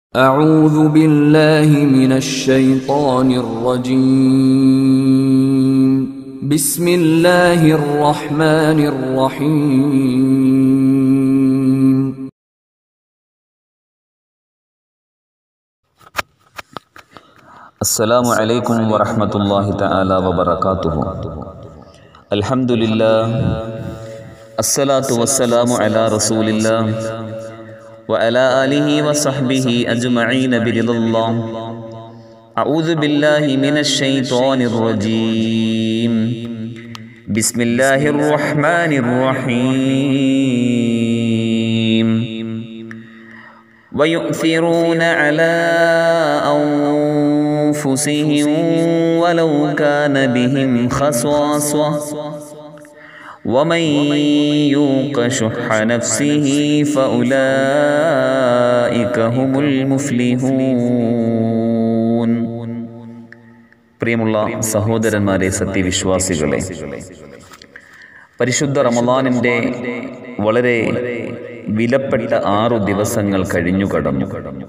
أعوذ بالله من الشيطان الرجيم بسم الله الرحمن الرحيم السلام عليكم ورحمة الله تعالى وبركاته الحمد لله الصلاة والسلام على رسول الله وعلى آله وصحبه أجمعين برضا الله أعوذ بالله من الشيطان الرجيم بسم الله الرحمن الرحيم ويؤثرون على أنفسهم ولو كان بهم خصاصة ومن يوق شح نفسه فأولئك هم المفلحون പ്രിയമുള്ള സഹോദരന്മാരെ സത്യവിശ്വാസികളെ പരിശുദ്ധ റമദാനിൻ്റെ വളരെ വിലപ്പെട്ട ആറു ദിവസങ്ങൾ കഴിഞ്ഞു കടന്നു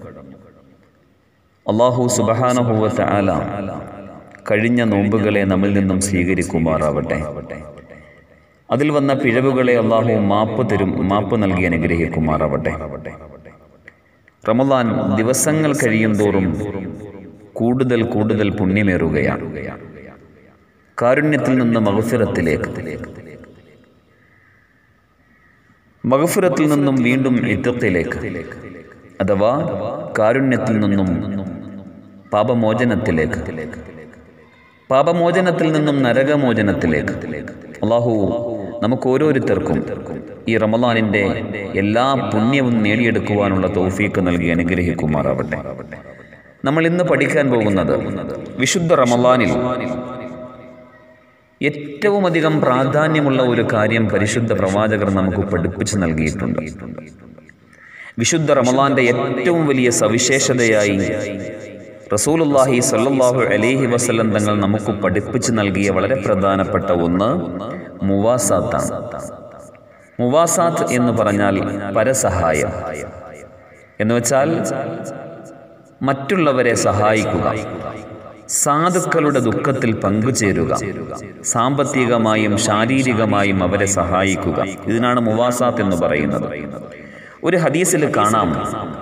അള്ളാഹു സുബഹാനഹുവത്ത് ആല കഴിഞ്ഞ നോമ്പുകളെ നമ്മിൽ നിന്നും സ്വീകരിക്കുമാറാവട്ടെ അതിൽ വന്ന പിഴവുകളെ അള്ളാഹു മാപ്പ് തരും മാപ്പ് നൽകി അനുഗ്രഹിക്കുമാറാവട്ടെ റമദാൻ ദിവസങ്ങൾ കഴിയും തോറും കൂടുതൽ കൂടുതൽ പുണ്യമേറുകയാണ് കാരുണ്യത്തിൽ നിന്ന് മഹഫിറത്തിലേക്ക് മഹഫിറത്തിൽ നിന്നും വീണ്ടും ഇത്തത്തിലേക്ക് അഥവാ കാരുണ്യത്തിൽ നിന്നും പാപമോചനത്തിലേക്ക് പാപമോചനത്തിൽ നിന്നും നരകമോചനത്തിലേക്ക് അള്ളാഹു നമുക്ക് ഓരോരുത്തർക്കും ഈ റമദാനിൻ്റെ എല്ലാ പുണ്യവും നേടിയെടുക്കുവാനുള്ള തൗഫീക്ക് നൽകി അനുഗ്രഹിക്കുമാറാവട്ടെ നമ്മൾ ഇന്ന് പഠിക്കാൻ പോകുന്നത് വിശുദ്ധ റമദാനിൽ ഏറ്റവും അധികം പ്രാധാന്യമുള്ള ഒരു കാര്യം പരിശുദ്ധ പ്രവാചകർ നമുക്ക് പഠിപ്പിച്ചു നൽകിയിട്ടുണ്ട് വിശുദ്ധ റമദാന്റെ ഏറ്റവും വലിയ സവിശേഷതയായി റസൂലുല്ലാഹി സല്ലാഹു അലൈഹി വസല്ലം തങ്ങൾ നമുക്ക് പഠിപ്പിച്ചു നൽകിയ വളരെ പ്രധാനപ്പെട്ട ഒന്ന് മുവാസാത്താണ് മുവാസാത്ത് എന്ന് പറഞ്ഞാൽ പരസഹായം എന്ന് വെച്ചാൽ മറ്റുള്ളവരെ സഹായിക്കുക സാധുക്കളുടെ ദുഃഖത്തിൽ പങ്കുചേരുക സാമ്പത്തികമായും ശാരീരികമായും അവരെ സഹായിക്കുക ഇതിനാണ് മുവാസാത്ത് എന്ന് പറയുന്നത് ഒരു ഹദീസിൽ കാണാം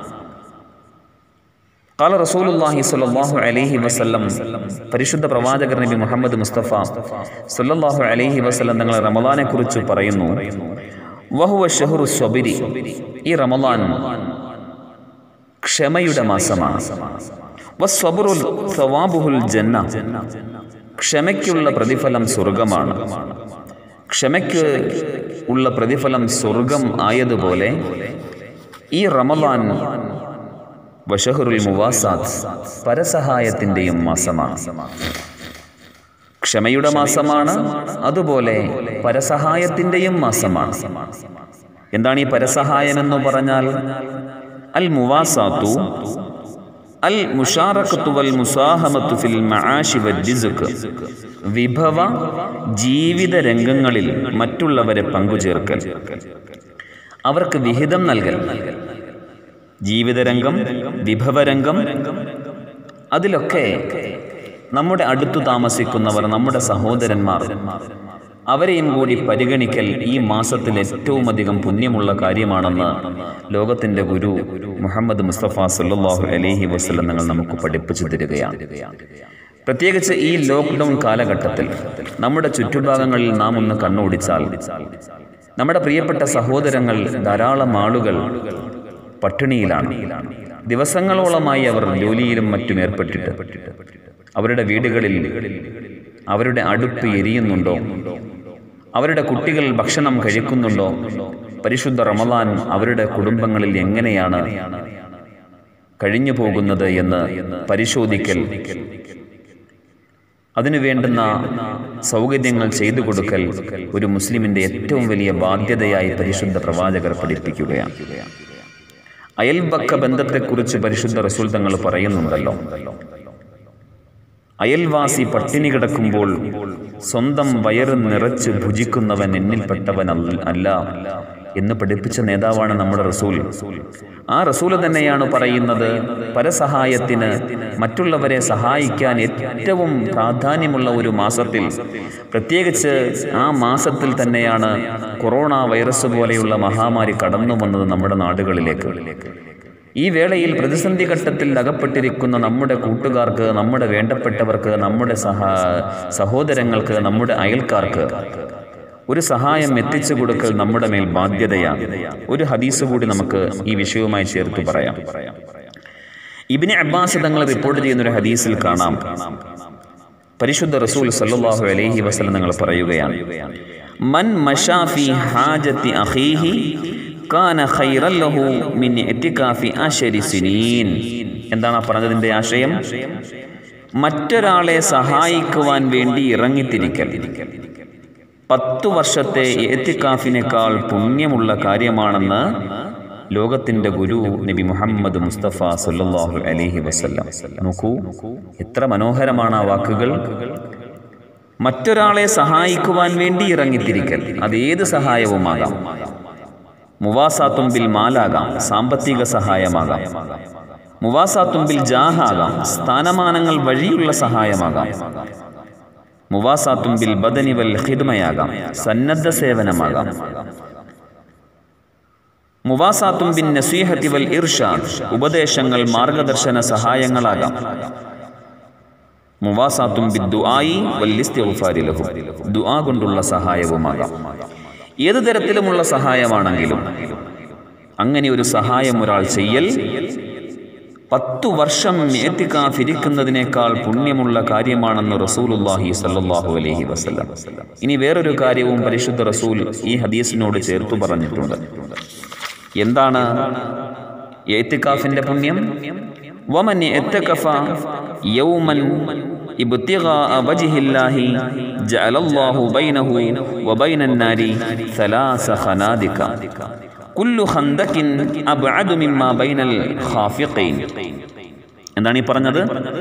قال رسول الله صلى الله عليه وسلم പരിശുദ്ധ പ്രവാചകർ നബി മുഹമ്മദ് മുസ്തഫ സല്ലല്ലാഹു അലൈഹി വസല്ലം തങ്ങൾ റമദാനെ കുറിച്ച് പറയുന്നു വഹുവ ഷഹ്റു സ്വബിരി ഈ റമദാൻ ക്ഷമയുടെ മാസമാണ് വസ്വബറുൽ സവാബുഹുൽ ജന്ന ക്ഷമയ്ക്കുള്ള പ്രതിഫലം സ്വർഗമാണ് ക്ഷമയ്ക്ക് ഉള്ള പ്രതിഫലം സ്വർഗം ആയതുപോലെ ഈ റമദാൻ വഷഹറുൽ മുവാസാത്ത് പരസഹായത്തിൻ്റെയും മാസമാണ് ക്ഷമയുടെ മാസമാണ് അതുപോലെ പരസഹായത്തിൻ്റെയും മാസമാണ് എന്താണ് ഈ പരസഹായം എന്ന് പറഞ്ഞാൽ അൽ മുവാസാത്തു അൽ മുഷാറഖത്തു വൽ മുസാഹമത്തു ഫിൽ മആശി വജ്ജിസുക്ക് വിഭവ ജീവിത രംഗങ്ങളിൽ മറ്റുള്ളവരെ പങ്കുചേർക്കൽ അവർക്ക് വിഹിതം നൽകൽ ജീവിതരംഗം വിഭവരംഗം അതിലൊക്കെ നമ്മുടെ അടുത്തു താമസിക്കുന്നവർ നമ്മുടെ സഹോദരന്മാർ അവരെയും കൂടി പരിഗണിക്കൽ ഈ മാസത്തിൽ ഏറ്റവും അധികം പുണ്യമുള്ള കാര്യമാണെന്ന് ലോകത്തിന്റെ ഗുരു മുഹമ്മദ് മുസ്തഫ സല്ലാഹു അലഹി വസ്ലം നിങ്ങൾ നമുക്ക് പഠിപ്പിച്ചു തരികയാണ് പ്രത്യേകിച്ച് ഈ ലോക്ക്ഡൗൺ കാലഘട്ടത്തിൽ നമ്മുടെ ചുറ്റുഭാഗങ്ങളിൽ നാം ഒന്ന് കണ്ണോടിച്ചാൽ നമ്മുടെ പ്രിയപ്പെട്ട സഹോദരങ്ങൾ ധാരാളം ആളുകൾ പട്ടിണിയിലാണ് ദിവസങ്ങളോളമായി അവർ ജോലിയിലും മറ്റും ഏർപ്പെട്ടിട്ട് അവരുടെ വീടുകളിൽ അവരുടെ അടുപ്പ് എരിയുന്നുണ്ടോ അവരുടെ കുട്ടികൾ ഭക്ഷണം കഴിക്കുന്നുണ്ടോ പരിശുദ്ധ റമദാൻ അവരുടെ കുടുംബങ്ങളിൽ എങ്ങനെയാണ് കഴിഞ്ഞു പോകുന്നത് എന്ന് പരിശോധിക്കൽ അതിനു വേണ്ടുന്ന സൗകര്യങ്ങൾ ചെയ്തു കൊടുക്കൽ ഒരു മുസ്ലിമിന്റെ ഏറ്റവും വലിയ ബാധ്യതയായി പരിശുദ്ധ പ്രവാചകർ പഠിപ്പിക്കുകയാണ് അയൽപക്ക ബന്ധത്തെക്കുറിച്ച് പരിശുദ്ധ റസൂൽ തങ്ങൾ പറയുന്നുണ്ടല്ലോ അയൽവാസി പട്ടിണി കിടക്കുമ്പോൾ സ്വന്തം വയറ് നിറച്ച് ഭുജിക്കുന്നവൻ എന്നിൽപ്പെട്ടവൻ അല്ല എന്ന് പഠിപ്പിച്ച നേതാവാണ് നമ്മുടെ റസൂൽ ആ റസൂൽ തന്നെയാണ് പറയുന്നത് പരസഹായത്തിന് മറ്റുള്ളവരെ സഹായിക്കാൻ ഏറ്റവും പ്രാധാന്യമുള്ള ഒരു മാസത്തിൽ പ്രത്യേകിച്ച് ആ മാസത്തിൽ തന്നെയാണ് കൊറോണ വൈറസ് പോലെയുള്ള മഹാമാരി കടന്നു വന്നത് നമ്മുടെ നാടുകളിലേക്ക് ഈ വേളയിൽ പ്രതിസന്ധി ഘട്ടത്തിൽ അകപ്പെട്ടിരിക്കുന്ന നമ്മുടെ കൂട്ടുകാർക്ക് നമ്മുടെ വേണ്ടപ്പെട്ടവർക്ക് നമ്മുടെ സഹ സഹോദരങ്ങൾക്ക് നമ്മുടെ അയൽക്കാർക്ക് ഒരു സഹായം എത്തിച്ചു കൊടുക്കൽ നമ്മുടെ മേൽ ബാധ്യതയാണ് ഒരു ഹദീസ് കൂടി നമുക്ക് ഈ വിഷയവുമായി ചേർത്ത് പറയാം ഇബിന് അബ്ബാസ് തങ്ങൾ റിപ്പോർട്ട് ചെയ്യുന്ന ഒരു ഹദീസിൽ കാണാം പരിശുദ്ധ റസൂൽ സല്ലല്ലാഹു അലൈഹി വസല്ലം നിങ്ങൾ പറയുകയാണ് മൻ മഷാഫി ഹാജത്തി അഖീഹി കാന ഖൈറൻ ലഹു മിൻ ഇത്തികാഫി അശരി സിനീൻ എന്താണ് ആ പറഞ്ഞതിന്റെ ആശയം മറ്റൊരാളെ സഹായിക്കുവാൻ വേണ്ടി ഇറങ്ങിത്തിരിക്കൽ പത്തു വർഷത്തെ എത്തിക്കാഫിനേക്കാൾ പുണ്യമുള്ള കാര്യമാണെന്ന് ലോകത്തിന്റെ ഗുരു നബി മുഹമ്മദ് മുസ്തഫ സല്ലല്ലാഹു അലൈഹി വസല്ലം നോക്കൂ എത്ര മനോഹരമാണ് ആ വാക്കുകൾ മറ്റൊരാളെ സഹായിക്കുവാൻ വേണ്ടി ഇറങ്ങിത്തിരിക്കൽ അത് ഏത് സഹായവുമാകാം മുവാസാത്തുമ്പിൽ മാലാകാം സാമ്പത്തിക സഹായമാകാം മുവാസാത്തുമ്പിൽ ജാഹാകാം സ്ഥാനമാനങ്ങൾ വഴിയുള്ള സഹായമാകാം മുവാസാത്തുമ്പിൽ ബദനി വൽ ഹിദ്മയാകാം സന്നദ്ധ സേവനമാകാം മുവാസാത്തും ബിൻ നസീഹത്തി വൽ ഇർഷാദ് ഉപദേശങ്ങൾ മാർഗദർശന സഹായങ്ങളാകാം മുവാസാത്തും ബി ദുആയി വൽ ഇസ്തിഗ്ഫാരി ലഹു ദുആ കൊണ്ടുള്ള സഹായവുമാകാം ഏത് തരത്തിലുമുള്ള സഹായമാണെങ്കിലും അങ്ങനെ ഒരു സഹായം ഒരാൾ ചെയ്യൽ പത്തു വർഷം ഏത്തിക്കാഫിരിക്കുന്നതിനേക്കാൾ പുണ്യമുള്ള കാര്യമാണെന്ന് റസൂലുല്ലാഹി സല്ലല്ലാഹു അലൈഹി വസല്ലം ഇനി വേറൊരു കാര്യവും പരിശുദ്ധ റസൂൽ ഈ ഹദീസിനോട് ചേർത്തു പറഞ്ഞിട്ടുണ്ട് എന്താണ് ഏത്തിക്കാഫിന്റെ പുണ്യം വമൻ എത്തക്കഫ യൗമൻ ابتغاء وجه الله جعل الله بينه وبين النار ثلاث خنادق കുല്ലു ഖന്ദക്കിൻ അബ്അദു മിമ്മാ ബൈനൽ ഖാഫിഖൈൻ എന്താണ് ഈ പറഞ്ഞത്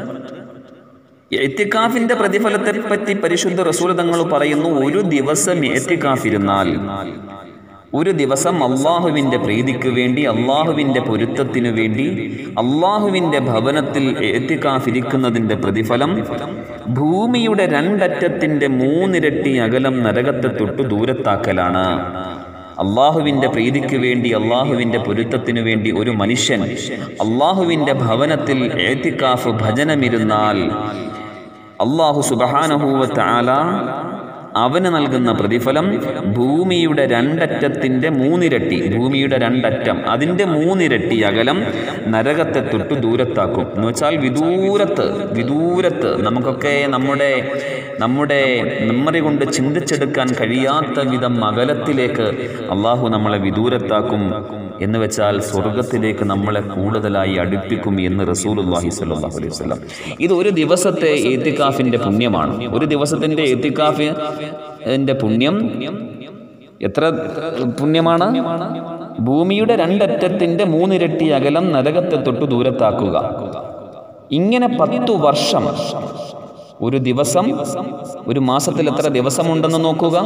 എത്തിക്കാഫിന്റെ പ്രതിഫലത്തെ പറ്റി പരിശുദ്ധ റസൂൽ തങ്ങൾ പറയുന്നു ഒരു ദിവസം എത്തിക്കാഫിരുന്നാൽ ഒരു ദിവസം അള്ളാഹുവിൻ്റെ പ്രീതിക്ക് വേണ്ടി അള്ളാഹുവിൻ്റെ പൊരുത്തത്തിനു വേണ്ടി അള്ളാഹുവിൻ്റെ ഭവനത്തിൽ എത്തിക്കാഫിരിക്കുന്നതിൻ്റെ പ്രതിഫലം ഭൂമിയുടെ രണ്ടറ്റത്തിൻ്റെ മൂന്നിരട്ടി അകലം നരകത്തെ തൊട്ടു ദൂരത്താക്കലാണ് അള്ളാഹുവിൻ്റെ പ്രീതിക്ക് വേണ്ടി അള്ളാഹുവിൻ്റെ പൊരുത്തത്തിനു വേണ്ടി ഒരു മനുഷ്യൻ അള്ളാഹുവിൻ്റെ ഭവനത്തിൽ ഏത്തിക്കാഫ് ഭജനമിരുന്നാൽ അള്ളാഹു സുബഹാനഹൂവത്ത് ആല അവന് നൽകുന്ന പ്രതിഫലം ഭൂമിയുടെ രണ്ടറ്റത്തിൻ്റെ മൂന്നിരട്ടി ഭൂമിയുടെ രണ്ടറ്റം അതിൻ്റെ മൂന്നിരട്ടി അകലം നരകത്തെ തൊട്ട് ദൂരത്താക്കും എന്ന് വെച്ചാൽ വിദൂരത്ത് വിദൂരത്ത് നമുക്കൊക്കെ നമ്മുടെ നമ്മുടെ മെമ്മറി കൊണ്ട് ചിന്തിച്ചെടുക്കാൻ കഴിയാത്ത വിധം അകലത്തിലേക്ക് അള്ളാഹു നമ്മളെ വിദൂരത്താക്കും എന്ന് വെച്ചാൽ സ്വർഗത്തിലേക്ക് നമ്മളെ കൂടുതലായി അടുപ്പിക്കും എന്ന് റസൂലുല്ലാഹി സ്വല്ലല്ലാഹു അലൈഹി വസല്ലം ഇത് ഒരു ദിവസത്തെ ഏത്തിക്കാഫിന്റെ പുണ്യമാണ് ഒരു ദിവസത്തിന്റെ ഏത്തിക്കാഫ് ന്റെ പുണ്യം എത്ര പുണ്യമാണ് ഭൂമിയുടെ രണ്ടറ്റത്തിന്റെ മൂന്നിരട്ടി അകലം നരകത്തെ തൊട്ട് ദൂരത്താക്കുക ഇങ്ങനെ പത്തു വർഷം ഒരു ദിവസം ഒരു മാസത്തിൽ എത്ര ദിവസമുണ്ടെന്ന് നോക്കുക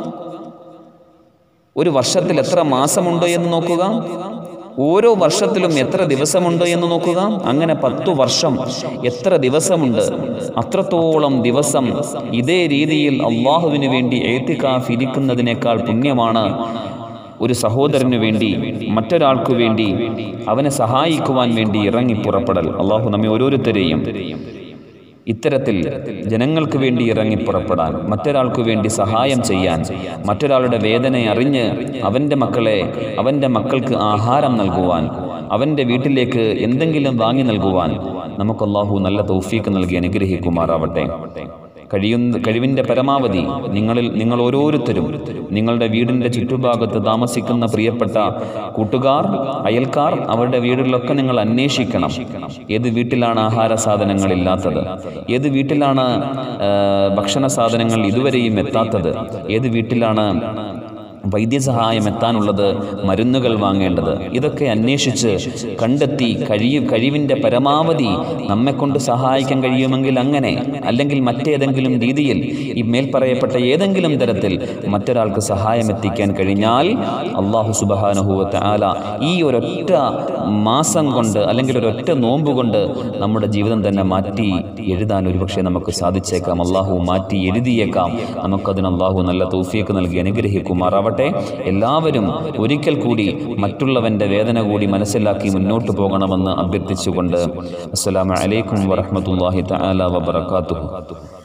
ഒരു വർഷത്തിൽ എത്ര മാസമുണ്ട് എന്ന് നോക്കുക ഓരോ വർഷത്തിലും എത്ര ദിവസമുണ്ട് എന്ന് നോക്കുക അങ്ങനെ പത്തു വർഷം എത്ര ദിവസമുണ്ട് അത്രത്തോളം ദിവസം ഇതേ രീതിയിൽ അള്ളാഹുവിന് വേണ്ടി ഏത്തിക്കാഫ് ഇരിക്കുന്നതിനേക്കാൾ പുണ്യമാണ് ഒരു സഹോദരന് വേണ്ടി മറ്റൊരാൾക്ക് വേണ്ടി അവനെ സഹായിക്കുവാൻ വേണ്ടി ഇറങ്ങി പുറപ്പെടൽ അള്ളാഹു നമ്മെ ഓരോരുത്തരെയും ഇത്തരത്തിൽ ജനങ്ങൾക്ക് വേണ്ടി ഇറങ്ങി പുറപ്പെടാൻ മറ്റൊരാൾക്ക് വേണ്ടി സഹായം ചെയ്യാൻ മറ്റൊരാളുടെ വേദന അറിഞ്ഞ് അവൻ്റെ മക്കളെ അവൻ്റെ മക്കൾക്ക് ആഹാരം നൽകുവാൻ അവൻ്റെ വീട്ടിലേക്ക് എന്തെങ്കിലും വാങ്ങി നൽകുവാൻ നമുക്ക് അള്ളാഹു നല്ല തൗഫീക്ക് നൽകി അനുഗ്രഹിക്കുമാറാവട്ടെ കഴിയുന്ന കഴിവിൻ്റെ പരമാവധി നിങ്ങളിൽ നിങ്ങൾ ഓരോരുത്തരും നിങ്ങളുടെ വീടിൻ്റെ ചുറ്റുഭാഗത്ത് താമസിക്കുന്ന പ്രിയപ്പെട്ട കൂട്ടുകാർ അയൽക്കാർ അവരുടെ വീടുകളിലൊക്കെ നിങ്ങൾ അന്വേഷിക്കണം ഏത് വീട്ടിലാണ് ആഹാര സാധനങ്ങൾ ഇല്ലാത്തത് ഏത് വീട്ടിലാണ് ആ, ഭക്ഷണ സാധനങ്ങൾ ഇതുവരെയും എത്താത്തത് ഏത് വീട്ടിലാണ് വൈദ്യസഹായം എത്താനുള്ളത് മരുന്നുകൾ വാങ്ങേണ്ടത് ഇതൊക്കെ അന്വേഷിച്ച് കണ്ടെത്തി കഴിയു കഴിവിൻ്റെ പരമാവധി നമ്മെക്കൊണ്ട് സഹായിക്കാൻ കഴിയുമെങ്കിൽ അങ്ങനെ അല്ലെങ്കിൽ മറ്റേതെങ്കിലും രീതിയിൽ ഈ മേൽപ്പറയപ്പെട്ട ഏതെങ്കിലും തരത്തിൽ മറ്റൊരാൾക്ക് സഹായം എത്തിക്കാൻ കഴിഞ്ഞാൽ അള്ളാഹു സുബഹാനുഭൂവത്തെ ആല ഈ ഒരൊറ്റ മാസം കൊണ്ട് അല്ലെങ്കിൽ ഒരൊറ്റ നോമ്പ് കൊണ്ട് നമ്മുടെ ജീവിതം തന്നെ മാറ്റി എഴുതാൻ ഒരുപക്ഷെ നമുക്ക് സാധിച്ചേക്കാം അള്ളാഹു മാറ്റി എഴുതിയേക്കാം നമുക്കതിന് അള്ളാഹു നല്ല തൗഫീക്ക് നൽകി അനുഗ്രഹിക്കുമാറാവട്ടെ എല്ലാവരും ഒരിക്കൽ കൂടി മറ്റുള്ളവൻ്റെ വേദന കൂടി മനസ്സിലാക്കി മുന്നോട്ട് പോകണമെന്ന് അഭ്യർത്ഥിച്ചുകൊണ്ട് അസ്സലാമു അലൈക്കും വറഹ്മത്തുള്ളാഹി തആല വബറകാതുഹു